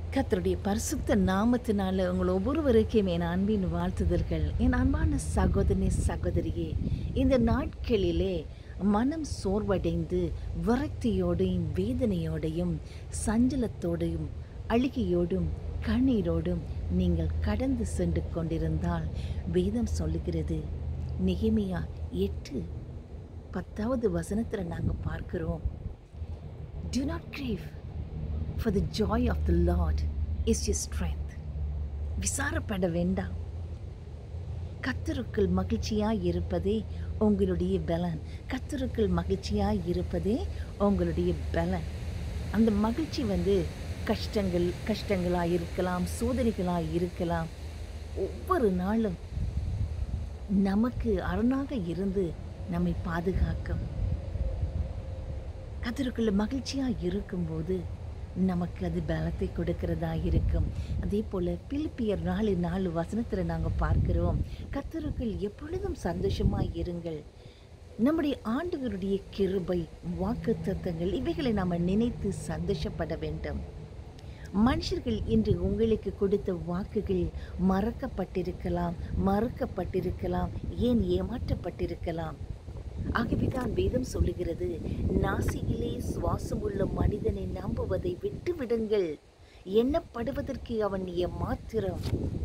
கர்த்தருடைய பரிசுத்த நாமத்தினால உங்கள் ஒவ்வொருவருக்கும் என் அன்பின் வாழ்த்துதல்கள் என் அன்பான சகோதரி சகோதரியே இந்த நாட்களிலே மனம் சோர்வடைந்து விரக்தியோடையும் வேதனையோடையும் சஞ்சலத்தோடையும் அழுகையோடும் கண்ணீரோடும் நீங்கள் கடந்து சென்று கொண்டிருந்தால் வேதம் சொல்லுகிறது நெகேமியா எட்டு பத்தாவது வசனத்தில் நாங்கள் பார்க்கிறோம் Do not grieve, for the joy of the Lord is your strength. விசாரப்பட வேண்டாம் கத்தருக்குள் மகிழ்ச்சியாய் இருப்பதே உங்களுடைய பலன் கத்தருக்குள் மகிழ்ச்சியாய் இருப்பதே உங்களுடைய பலன் அந்த மகிழ்ச்சி வந்து கஷ்டங்கள் கஷ்டங்களாக இருக்கலாம் சோதனைகளாக இருக்கலாம் ஒவ்வொரு நாளும் நமக்கு அரணாக இருந்து நம்மை பாதுகாக்கும் கத்தருக்குள்ள மகிழ்ச்சியாக இருக்கும்போது நமக்கு அது பலத்தை கொடுக்கிறதா இருக்கும் அதே போல் பிலிப்பியர் நாலு நாலு வசனத்தில் நாங்கள் பார்க்கிறோம் கத்தருக்குள் எப்பொழுதும் சந்தோஷமாக இருங்கள் நம்முடைய ஆண்டவருடைய கிருபை வாக்கு தத்தங்கள் இவைகளை நாம் நினைத்து சந்தோஷப்பட வேண்டும் மனுஷர்கள் இன்று உங்களுக்கு கொடுத்த வாக்குகள் மறக்கப்பட்டிருக்கலாம் மறுக்கப்பட்டிருக்கலாம் ஏன் ஏமாற்றப்பட்டிருக்கலாம் ஆகவேதான் வேதம் சொல்லுகிறது நாசியிலே சுவாசம் உள்ள மனிதனை நம்புவதை விட்டு விடுங்கள் எண்ணப்படுவதற்கு அவன் ஏமாத்திரம்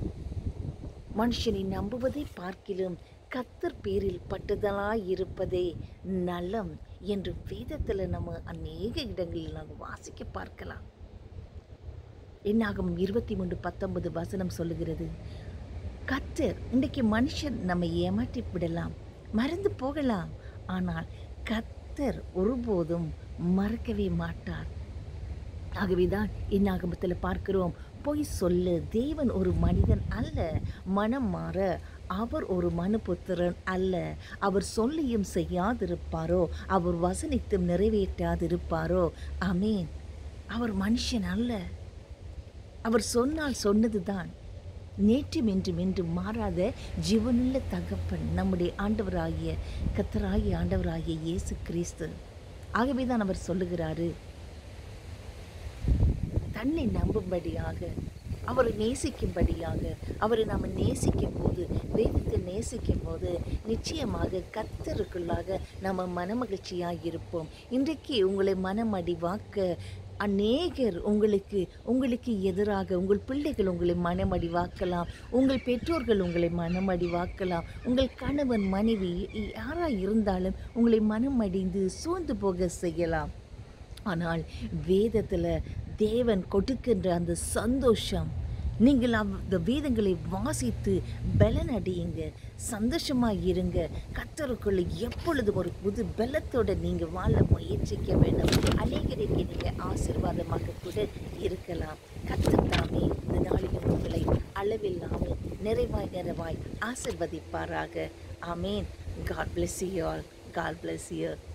மனுஷனை நம்புவதை பார்க்கிலும் கத்தர் பேரில் பட்டுதலாய் இருப்பதே நலம் என்று வேதத்தில் நம்ம அநேக இடங்களில் நாம் வாசிக்க பார்க்கலாம் என்னாகும் இருபத்தி மூன்று பத்தொன்பது வசனம் சொல்லுகிறது கத்தர் இன்றைக்கு மனுஷன் நம்மை ஏமாற்றி விடலாம் மறந்து போகலாம் ஆனால் கத்தர் ஒருபோதும் மறக்கவே மாட்டார் ஆகவேதான் இந்நாகமத்தில் பார்க்கிறோம் பொய் சொல்லு தேவன் ஒரு மனிதன் அல்ல மனம் மாற அவர் ஒரு மனுபுத்திரன் அல்ல அவர் சொல்லியும் செய்யாதிருப்பாரோ அவர் வசனித்தும் நிறைவேற்றாதிருப்பாரோ அமேன் அவர் மனுஷன் அல்ல அவர் சொன்னால் சொன்னதுதான் நேற்றும் என்றும் என்றும் மாறாத ஜீவனுள்ள தகப்பன் நம்முடைய ஆண்டவராகிய கத்தராகிய ஆண்டவராகிய இயேசு கிறிஸ்து ஆகவே தான் அவர் சொல்லுகிறாரு தன்னை நம்பும்படியாக அவரை நேசிக்கும்படியாக அவரை நாம் நேசிக்கும் போது வேதத்தை நேசிக்கும் போது நிச்சயமாக கத்தருக்குள்ளாக நம்ம மனமகிழ்ச்சியாக இருப்போம் இன்றைக்கு உங்களை மனமடிவாக்க அநேகர் உங்களுக்கு உங்களுக்கு எதிராக உங்கள் பிள்ளைகள் உங்களை மனமடிவாக்கலாம் உங்கள் பெற்றோர்கள் உங்களை மனமடிவாக்கலாம் உங்கள் கணவன் மனைவி யாராக இருந்தாலும் உங்களை மனமடிந்து சோர்ந்து போக செய்யலாம் ஆனால் வேதத்தில் தேவன் கொடுக்கின்ற அந்த சந்தோஷம் நீங்கள் அந்த வேதங்களை வாசித்து பலன் அடையுங்க சந்தோஷமாக இருங்க கத்தருக்குள்ள எப்பொழுதும் ஒரு புது பலத்தோடு நீங்கள் வாழ முயற்சிக்க வேண்டும் அநேகருக்கு நீங்கள் ஆசிர்வாதமாக கூட இருக்கலாம் கத்தத்தாமே இந்த நாளிலும் உங்களை அளவில்லாமல் நிறைவாய் நிறைவாய் ஆசிர்வதிப்பாராக amen God bless you all God bless you